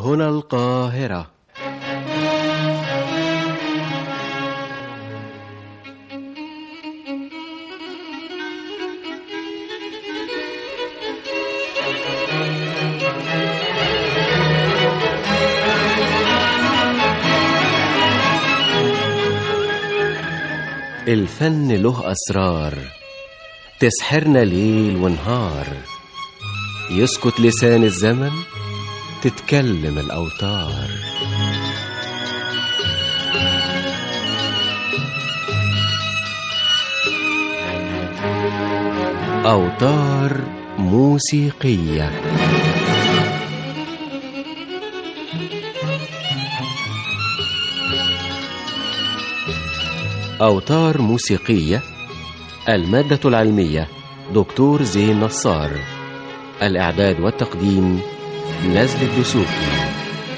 هنا القاهرة الفن له أسرار تسحرنا ليل ونهار يسكت لسان الزمن تتكلم الأوتار أوتار موسيقية أوتار موسيقية المادة العلمية دكتور زين نصار الإعداد والتقديم نزل الدسوقي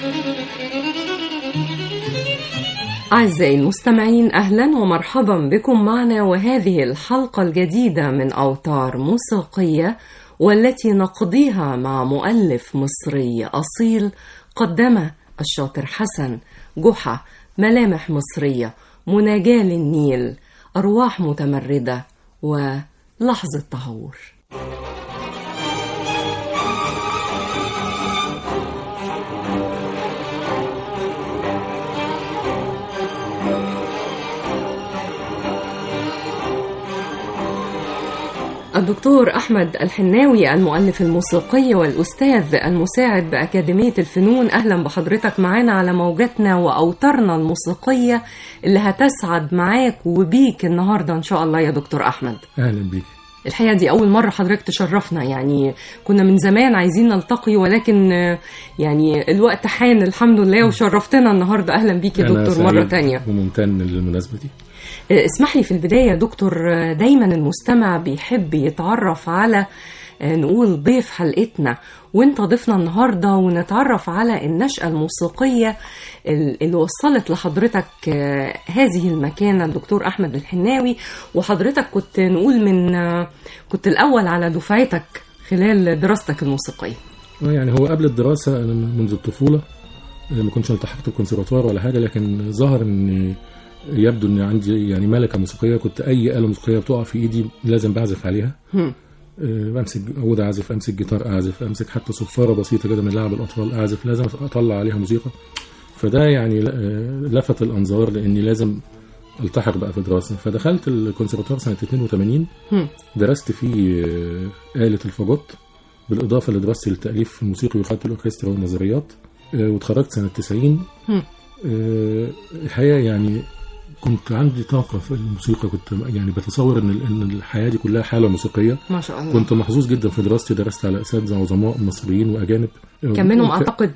أعزائي المستمعين أهلا ومرحبا بكم معنا وهذه الحلقة الجديدة من أوتار موسيقية والتي نقضيها مع مؤلف مصري أصيل قدم الشاطر حسن جحا ملامح مصرية مناجاة للنيل أرواح متمردة ولحظة تهور الدكتور أحمد الحناوي المؤلف الموسيقي والأستاذ المساعد بأكاديمية الفنون أهلا بحضرتك معانا على موجتنا وأوتارنا الموسيقية اللي هتسعد معاك وبيك النهاردة إن شاء الله يا دكتور أحمد اهلا بيك الحقيقة دي أول مرة حضرتك تشرفنا يعني كنا من زمان عايزين نلتقي ولكن آه، يعني الوقت حان الحمد لله وشرفتنا النهاردة أهلا بيك يا أنا دكتور مرة سعيد تانية وممتن للمناسبة دي آه، اسمح لي في البداية يا دكتور آه، دايما المستمع بيحب يتعرف على آه، نقول ضيف حلقتنا وانت ضيفنا النهاردة ونتعرف على النشأة الموسيقية ال- اللي وصلت لحضرتك آه، هذه المكانة الدكتور أحمد الحناوي وحضرتك كنت نقول من آه، كنت الأول على دفعتك خلال دراستك الموسيقية آه يعني هو قبل الدراسة أنا منذ الطفولة آه، ما كنتش التحقت الكونسرفتوار ولا حاجة لكن ظهر إن يبدو إن عندي يعني ملكة موسيقية كنت أي آلة موسيقية بتقع في إيدي لازم بعزف عليها هم. آه، بمسك عود أعزف أمسك جيتار أعزف أمسك حتى صفارة بسيطة كده من لعب الأطفال أعزف لازم أطلع عليها موسيقى فده يعني آه، لفت الأنظار لإني لازم التحق بقى في الدراسة فدخلت الكونسرفتوار سنة 82 هم. درست فيه آه، آلة الفاجوت بالإضافة لدراستي للتأليف الموسيقي وخدت الأوركسترا والنظريات آه، واتخرجت سنة 90 هم. آه، الحقيقة يعني كنت عندي طاقة في الموسيقى كنت يعني بتصور إن إن الحياة دي كلها حالة موسيقية ما شاء الله كنت محظوظ جدا في دراستي درست على أساتذة عظماء مصريين وأجانب كان منهم ك- أعتقد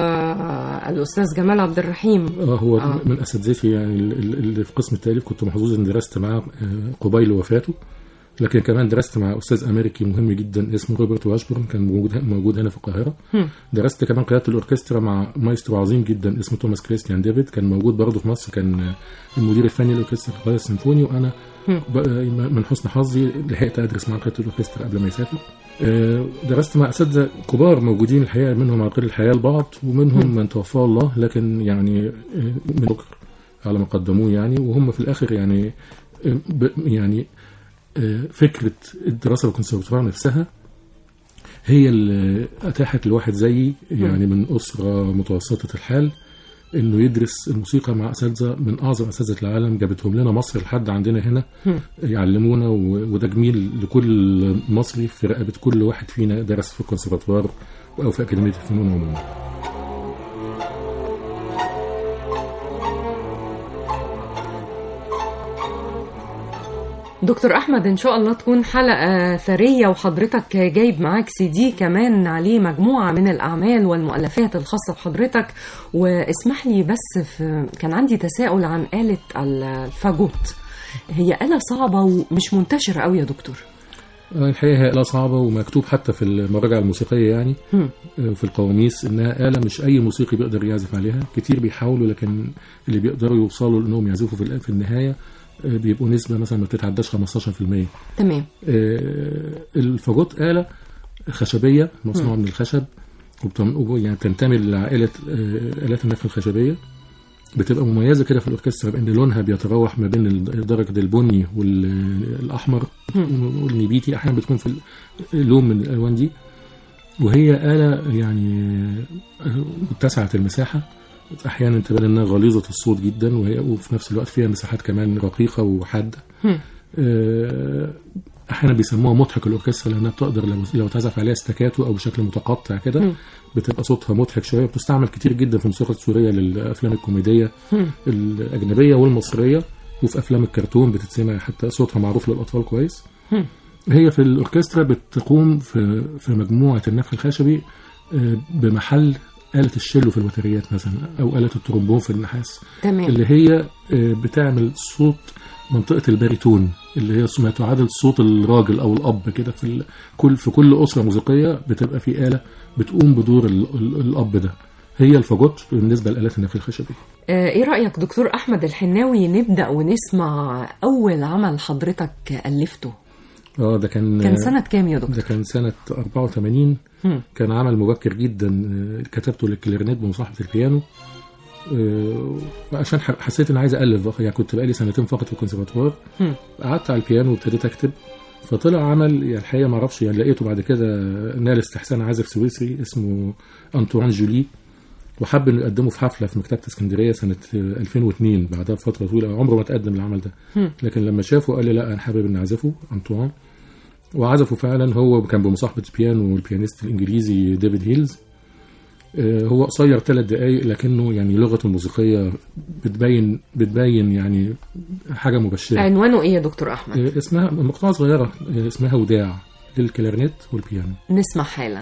آه، الأستاذ جمال عبد الرحيم آه، هو آه. من اساتذتي يعني ال- ال- اللي في قسم التاليف كنت محظوظ ان درست معاه آه، قبيل وفاته لكن كمان درست مع استاذ امريكي مهم جدا اسمه روبرت واشبورن كان موجود موجود هنا في القاهره هم. درست كمان قياده الاوركسترا مع مايسترو عظيم جدا اسمه توماس كريستيان ديفيد كان موجود برضه في مصر كان آه، المدير الفني للاوركسترا القاهره السيمفوني وانا هم. ب- من حسن حظي لحقت ادرس مع قياده الاوركسترا قبل ما يسافر آه، درست مع اساتذه كبار موجودين الحقيقه منهم عقيد الحياه البعض ومنهم من توفاه الله لكن يعني آه، من شكر على ما قدموه يعني وهم في الاخر يعني آه، ب- يعني آه، فكره الدراسه بالكونسرفتوار نفسها هي اللي اتاحت لواحد زيي يعني من اسره متوسطه الحال انه يدرس الموسيقى مع اساتذه من اعظم اساتذه العالم جابتهم لنا مصر لحد عندنا هنا هم. يعلمونا و- وده جميل لكل مصري في رقبه كل واحد فينا درس في الكونسرفتوار او في اكاديميه الفنون عموما دكتور احمد ان شاء الله تكون حلقه ثريه وحضرتك جايب معاك سي دي كمان عليه مجموعه من الاعمال والمؤلفات الخاصه بحضرتك واسمح لي بس في كان عندي تساؤل عن آلة الفاجوت هي آلة صعبة ومش منتشرة قوي يا دكتور آه، الحقيقه هي آلة صعبة ومكتوب حتى في المراجع الموسيقية يعني هم. آه، في القواميس إنها آلة مش أي موسيقي بيقدر يعزف عليها كتير بيحاولوا لكن اللي بيقدروا يوصلوا لأنهم يعزفوا في الآ- في النهاية آه، بيبقوا نسبة مثلا ما بتتعداش 15% تمام آه، الفاجوت آلة خشبية مصنوعة من الخشب وبتم- وب- يعني بتنتمي لعائله آه، الات النفخ الخشبيه بتبقى مميزه كده في الاوركسترا بان لونها بيتراوح ما بين ال- درجه البني والاحمر والنبيتي احيانا بتكون في ال- لون من الالوان دي وهي آلة يعني آه، متسعة المساحة أحيانا تبان إنها غليظة الصوت جدا وهي وفي نفس الوقت فيها مساحات كمان رقيقة وحادة هم. آه، أحيانا بيسموها مضحك الأوركسترا لأنها بتقدر لو لو تعزف عليها استكاتو أو بشكل متقطع كده مم. بتبقى صوتها مضحك شوية بتستعمل كتير جدا في الموسيقى السورية للأفلام الكوميدية هم. الأجنبية والمصرية وفي أفلام الكرتون بتتسمع حتى صوتها معروف للأطفال كويس هم. هي في الأوركسترا بتقوم في في مجموعة النفخ الخشبي آه، بمحل آلة الشيلو في الوتريات مثلا أو آلة الترومبون في النحاس تمام اللي هي آه، بتعمل صوت منطقة الباريتون اللي هي ما تعادل صوت الراجل أو الأب كده في ال- كل في كل أسرة موسيقية بتبقى في آلة بتقوم بدور ال- ال- الأب ده هي الفاجوت بالنسبة لآلات النفخ الخشبي آه، ايه رأيك دكتور احمد الحناوي نبدأ ونسمع اول عمل حضرتك ألفته اه ده كان كان سنة كام يا دكتور ده كان سنة 84 هم. كان عمل مبكر جدا آه، كتبته للكلارينيت بمصاحبة البيانو آه، وعشان ح- حسيت اني عايز الف بقى يعني كنت بقالي سنتين فقط في الكونسرفاتوار هم. قعدت على البيانو وابتديت اكتب فطلع عمل يعني الحقيقه ما اعرفش يعني لقيته بعد كده نال استحسان عازف سويسري اسمه انطوان جولي وحب انه يقدمه في حفله في مكتبه اسكندريه سنه آه، 2002 بعدها بفتره طويله عمره ما تقدم العمل ده هم. لكن لما شافه قال لي لا انا حابب اني اعزفه انطوان وعزفه فعلا هو كان بمصاحبه بيانو والبيانيست الانجليزي ديفيد هيلز آه، هو قصير ثلاث دقايق لكنه يعني لغته الموسيقيه بتبين بتبين يعني حاجه مبشره عنوانه ايه يا دكتور احمد آه، اسمها مقطوعه صغيره آه، اسمها وداع للكلارنيت والبيانو نسمع حالا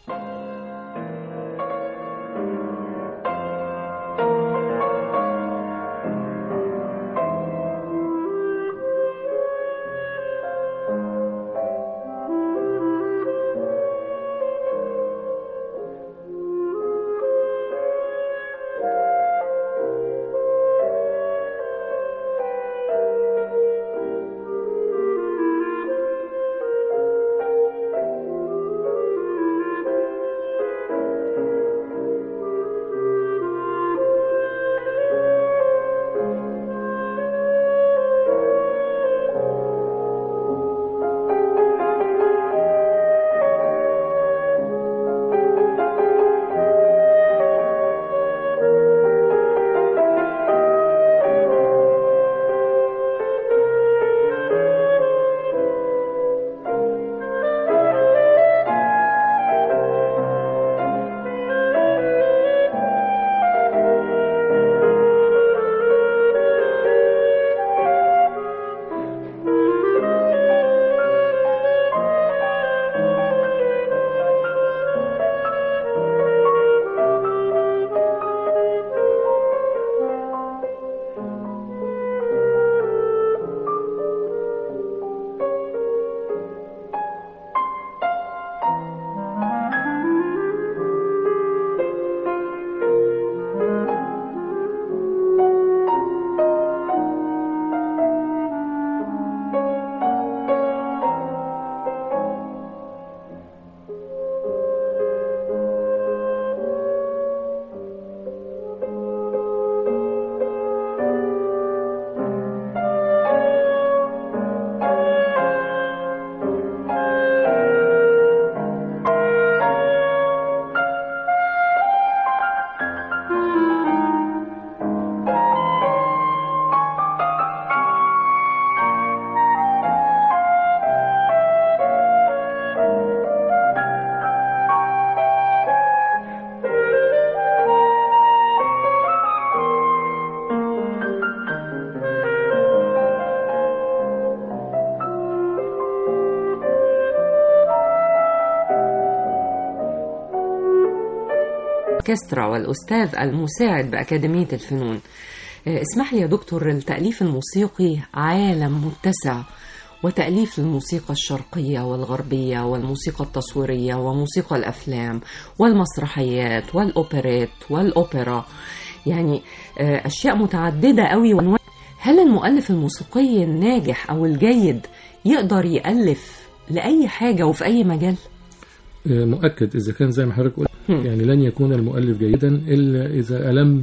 الأوركسترا والأستاذ المساعد بأكاديمية الفنون آه، اسمح لي يا دكتور التأليف الموسيقي عالم متسع وتأليف الموسيقى الشرقية والغربية والموسيقى التصويرية وموسيقى الأفلام والمسرحيات والأوبريت والأوبرا يعني آه، أشياء متعددة قوي وأنواع هل المؤلف الموسيقي الناجح أو الجيد يقدر يألف لأي حاجة وفي أي مجال؟ آه، مؤكد اذا كان زي ما حضرتك قلت هم. يعني لن يكون المؤلف جيدا إلا إذا ألم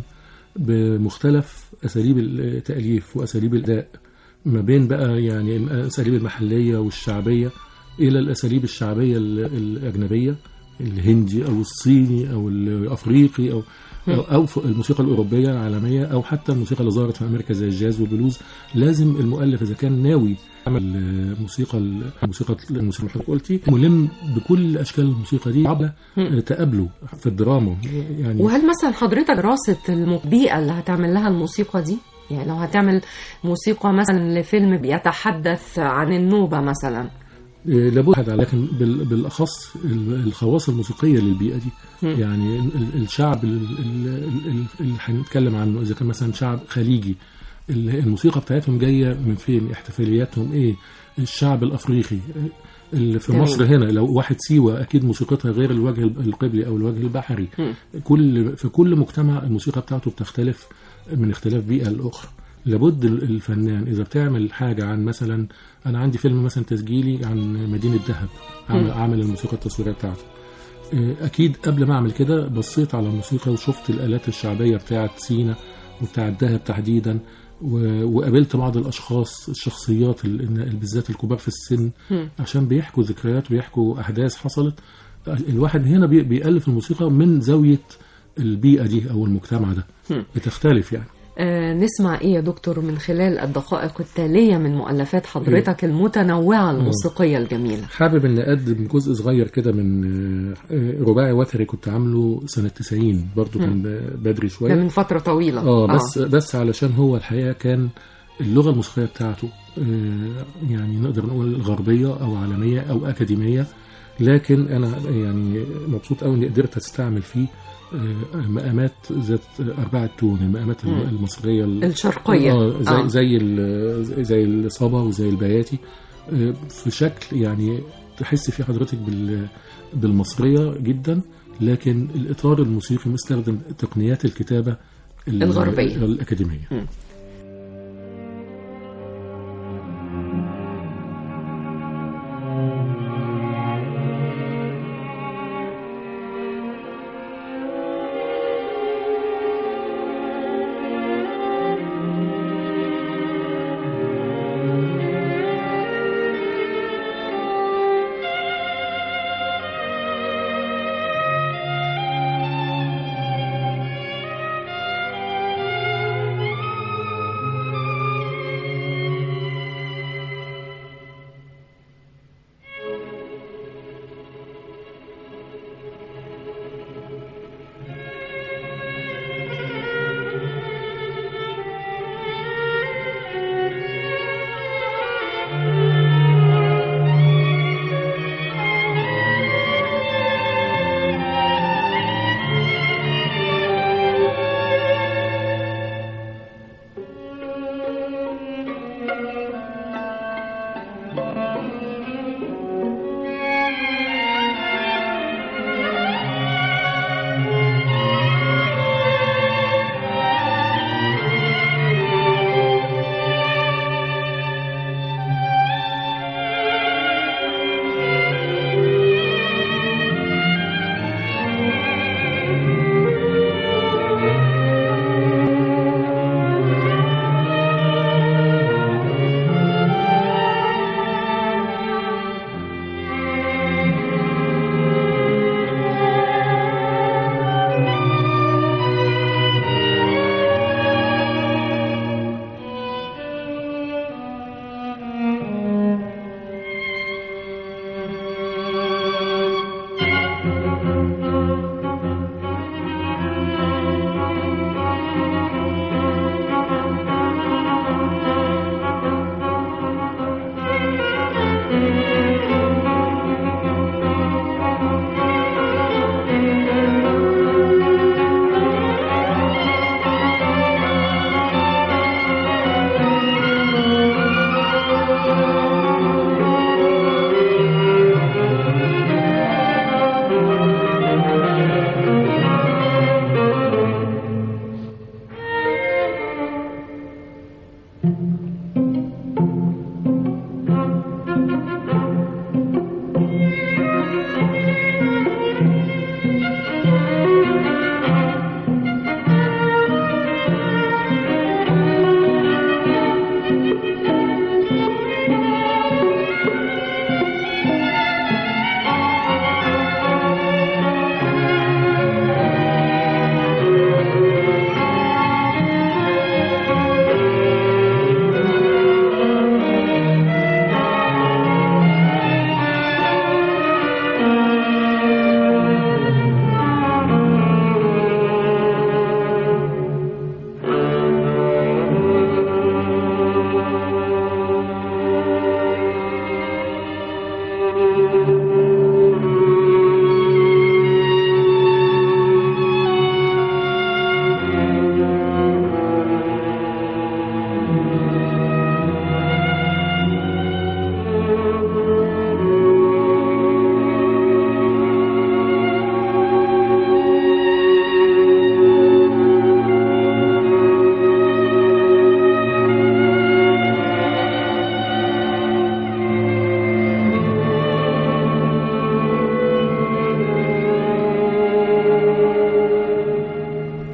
بمختلف أساليب التأليف وأساليب الأداء ما بين بقى يعني الأساليب المحلية والشعبية إلى الأساليب الشعبية ال- الأجنبية الهندي أو الصيني أو الأفريقي أو أو أو في الموسيقى الأوروبية العالمية أو حتى الموسيقى اللي ظهرت في أمريكا زي الجاز والبلوز لازم المؤلف إذا كان ناوي يعمل موسيقى الموسيقى الموسيقى اللي حضرتك قلتي ملم بكل أشكال الموسيقى دي قبل تقابله في الدراما يعني وهل مثلا حضرتك دراسة البيئة اللي هتعمل لها الموسيقى دي يعني لو هتعمل موسيقى مثلا لفيلم بيتحدث عن النوبة مثلا إيه، لابد لكن بال- بالاخص ال- الخواص الموسيقيه للبيئه دي مم. يعني ال- الشعب ال- ال- ال- اللي هنتكلم عنه اذا كان مثلا شعب خليجي ال- الموسيقى بتاعتهم جايه من فين احتفالياتهم ايه الشعب الافريقي اللي في جميل. مصر هنا لو واحد سيوه اكيد موسيقتها غير الوجه القبلي او الوجه البحري مم. كل في كل مجتمع الموسيقى بتاعته بتختلف من اختلاف بيئه لاخرى لابد ال- الفنان اذا بتعمل حاجه عن مثلا انا عندي فيلم مثلا تسجيلي عن مدينه دهب عامل, مم. عامل الموسيقى التصويريه بتاعته إيه، اكيد قبل ما اعمل كده بصيت على الموسيقى وشفت الالات الشعبيه بتاعه سينا وبتاعه دهب تحديدا و- وقابلت بعض الاشخاص الشخصيات ال- ال- بالذات الكبار في السن مم. عشان بيحكوا ذكريات ويحكوا احداث حصلت الواحد هنا بي- بيألف الموسيقى من زاويه البيئه دي او المجتمع ده مم. بتختلف يعني آه نسمع ايه يا دكتور من خلال الدقائق التالية من مؤلفات حضرتك المتنوعة الموسيقية الجميلة حابب ان اقدم جزء صغير كده من آه، آه، رباعي وتري كنت عامله سنه 90 برضو كان ب- بدري ده شويه من فترة طويلة اه بس بس علشان هو الحقيقه كان اللغه الموسيقيه بتاعته آه، يعني نقدر نقول غربيه او عالميه او اكاديميه لكن انا يعني مبسوط قوي اني قدرت استعمل فيه آه، مقامات ذات اربعه تون المقامات مم. المصريه ال- الشرقية اه زي آه. زي ال- زي الصبا وزي البياتي آه، في شكل يعني تحس فيه حضرتك بال بالمصريه جدا لكن الاطار الموسيقي مستخدم تقنيات الكتابه ال- الغربية. الاكاديميه مم. آه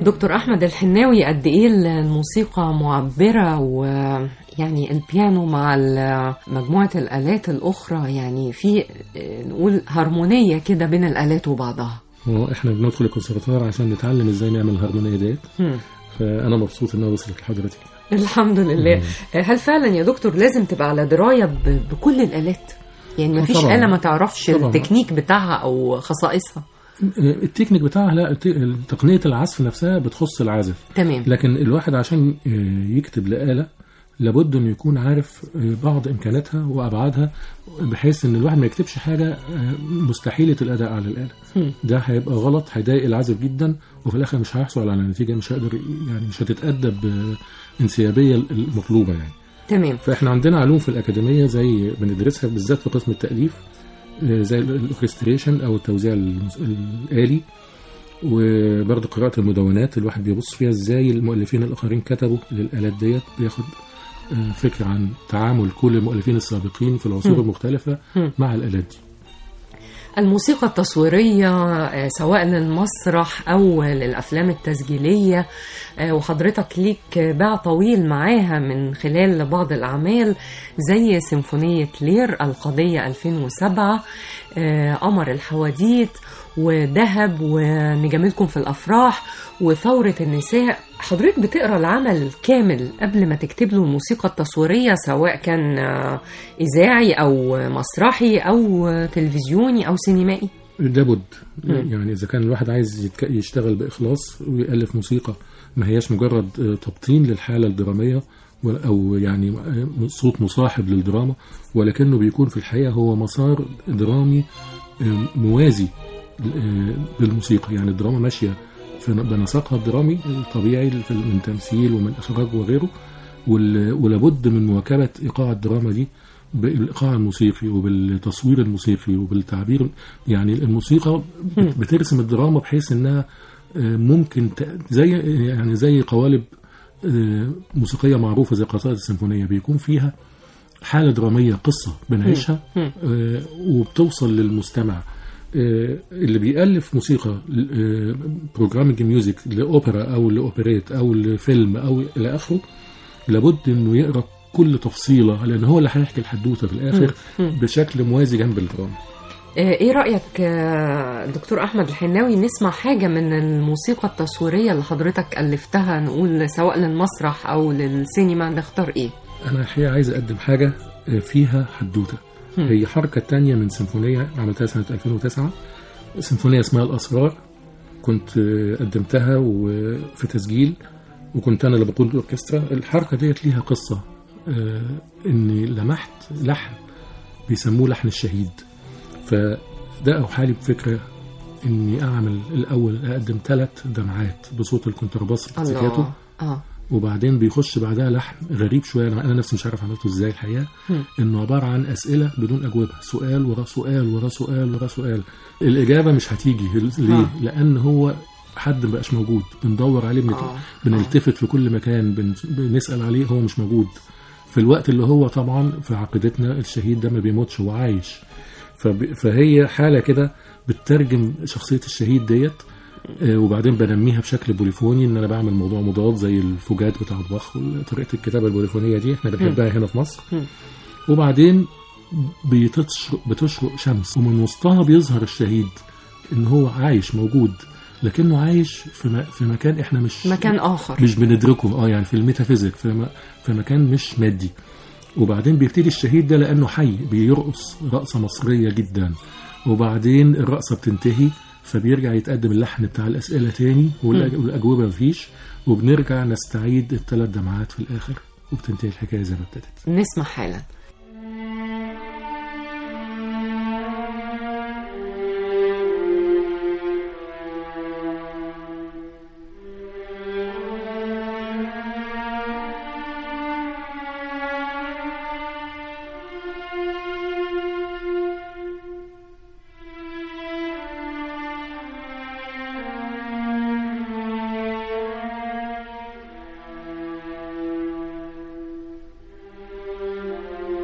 دكتور احمد الحناوي قد ايه الموسيقى معبره ويعني البيانو مع ال- مجموعه الالات الاخرى يعني في آه، نقول هارمونيه كده بين الالات وبعضها هو احنا بندخل الكونسرفتوار عشان نتعلم ازاي نعمل الهارمونيه ديت مم. فانا مبسوط ان انا وصلت لحضرتك الحمد لله هل فعلا يا دكتور لازم تبقى على درايه ب- بكل الالات يعني ما آه فيش طبعاً. آلة ما تعرفش طبعاً. التكنيك بتاعها أو خصائصها التكنيك بتاعها لا الت- تقنيه العزف نفسها بتخص العازف تمام لكن الواحد عشان آه، يكتب لآلة لابد انه يكون عارف آه، بعض امكاناتها وابعادها بحيث ان الواحد ما يكتبش حاجه آه، مستحيله الاداء على الاله مم. ده هيبقى غلط هيضايق العازف جدا وفي الاخر مش هيحصل على نتيجه مش هيقدر يعني مش هتتادى بانسيابيه المطلوبه يعني تمام فاحنا عندنا علوم في الاكاديميه زي بندرسها بالذات في قسم التاليف آه، زي الاوركستريشن او التوزيع المس- الالي وبرضه قراءه المدونات الواحد بيبص فيها ازاي المؤلفين الاخرين كتبوا للالات ديت بياخد آه، فكره عن تعامل كل المؤلفين السابقين في العصور مم. المختلفه مم. مع الالات دي الموسيقى التصويرية آه، سواء للمسرح أو للأفلام التسجيلية آه، وحضرتك ليك باع طويل معاها من خلال بعض الأعمال زي سيمفونية لير القضية 2007 آه، قمر الحواديت ودهب ونجاملكم في الأفراح وثورة النساء حضرتك بتقرأ العمل كامل قبل ما تكتب له الموسيقى التصويرية سواء كان آه، إذاعي أو مسرحي أو تلفزيوني أو سينمائي ده بد مم. يعني اذا كان الواحد عايز يتك- يشتغل باخلاص ويالف موسيقى ما هياش مجرد آه، تبطين للحاله الدراميه ولا- او يعني آه، صوت مصاحب للدراما ولكنه بيكون في الحقيقه هو مسار درامي آه، موازي آه، بالموسيقى يعني الدراما ماشيه في بنسقها الدرامي الطبيعي في- من تمثيل ومن اخراج وغيره وال- ولابد من مواكبه ايقاع الدراما دي بالايقاع الموسيقي وبالتصوير الموسيقي وبالتعبير يعني الموسيقى بت- بترسم الدراما بحيث انها آه، ممكن ت- زي يعني زي قوالب آه، موسيقيه معروفه زي قصائد السيمفونيه بيكون فيها حاله دراميه قصه بنعيشها مم. آه، وبتوصل للمستمع آه، اللي بيألف موسيقى بروجرامينج ميوزك لأوبرا أو لأوبريت أو لفيلم أو إلى آخره لابد إنه يقرأ كل تفصيلة لأن هو اللي هيحكي الحدوتة في الآخر مم. بشكل موازي جنب الدراما آه، ايه رأيك آه، دكتور احمد الحناوي نسمع حاجة من الموسيقى التصويرية اللي حضرتك ألفتها نقول سواء للمسرح او للسينما نختار ايه أنا الحقيقة عايز أقدم حاجة آه، فيها حدوتة مم. هي حركة تانية من سيمفونية عملتها سنة 2009 سيمفونية اسمها الأسرار كنت آه، قدمتها وفي تسجيل وكنت أنا اللي بقود الأوركسترا الحركة ديت ليها قصة آه، إني لمحت لحن بيسموه لحن الشهيد فده أوحالي بفكرة إني أعمل الأول أقدم ثلاث دمعات بصوت الكونترباس بيتزيكاتو الله اه وبعدين بيخش بعدها لحن غريب شويه انا أنا نفسي مش عارف عملته ازاي الحقيقه مم. انه عباره عن اسئله بدون اجوبه سؤال ورا سؤال ورا سؤال ورا سؤال الاجابه مش هتيجي ليه آه. لان هو حد مبقاش موجود بندور عليه بنت... آه. بنلتفت في كل مكان بن... بنسال عليه هو مش موجود في الوقت اللي هو طبعا في عقيدتنا الشهيد ده ما بيموتش هو عايش فب... فهي حاله كده بتترجم شخصيه الشهيد ديت آه، وبعدين بنميها بشكل بوليفوني ان انا بعمل موضوع مضاد زي الفوجات بتاع باخ طريقه الكتابه البوليفونيه دي احنا بنحبها هنا في مصر مم. وبعدين بتشرق بتشرق شمس ومن وسطها بيظهر الشهيد ان هو عايش موجود لكنه عايش في, م... في مكان احنا مش مكان آخر مش بندركه اه يعني في الميتافيزيك في, م... في مكان مش مادي وبعدين بيبتدي الشهيد ده لانه حي بيرقص رقصه مصريه جدا وبعدين الرقصه بتنتهي فبيرجع يتقدم اللحن بتاع الاسئله تاني والأج- والاجوبه مفيش وبنرجع نستعيد الثلاث دمعات في الاخر وبتنتهي الحكايه زي ما ابتدت نسمع حالا Thank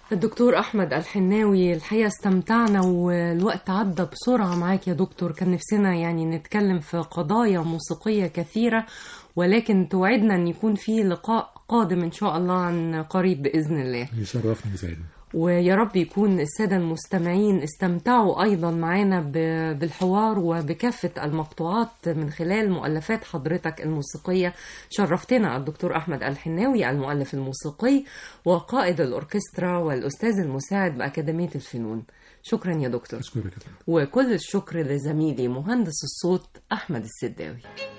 الدكتور أحمد الحناوي الحقيقة استمتعنا والوقت عدى بسرعة معاك يا دكتور كان نفسنا يعني نتكلم في قضايا موسيقية كثيرة ولكن توعدنا أن يكون في لقاء قادم إن شاء الله عن قريب بإذن الله يشرفني ويسعدني ويا رب يكون السادة المستمعين استمتعوا أيضا معنا ب- بالحوار وبكافة المقطوعات من خلال مؤلفات حضرتك الموسيقية شرفتنا الدكتور أحمد الحناوي المؤلف الموسيقي وقائد الأوركسترا والأستاذ المساعد بأكاديمية الفنون شكرا يا دكتور أشكرك وكل الشكر لزميلي مهندس الصوت أحمد السداوي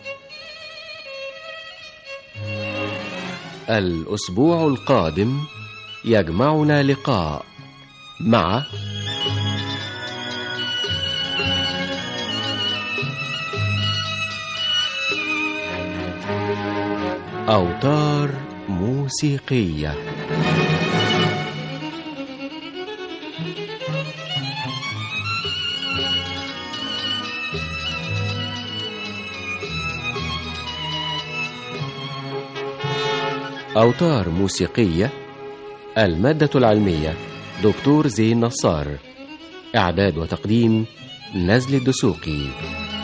الأسبوع القادم يجمعنا لقاء مع أوتار موسيقية أوتار موسيقية المادة العلمية دكتور زين نصار إعداد وتقديم نزل الدسوقي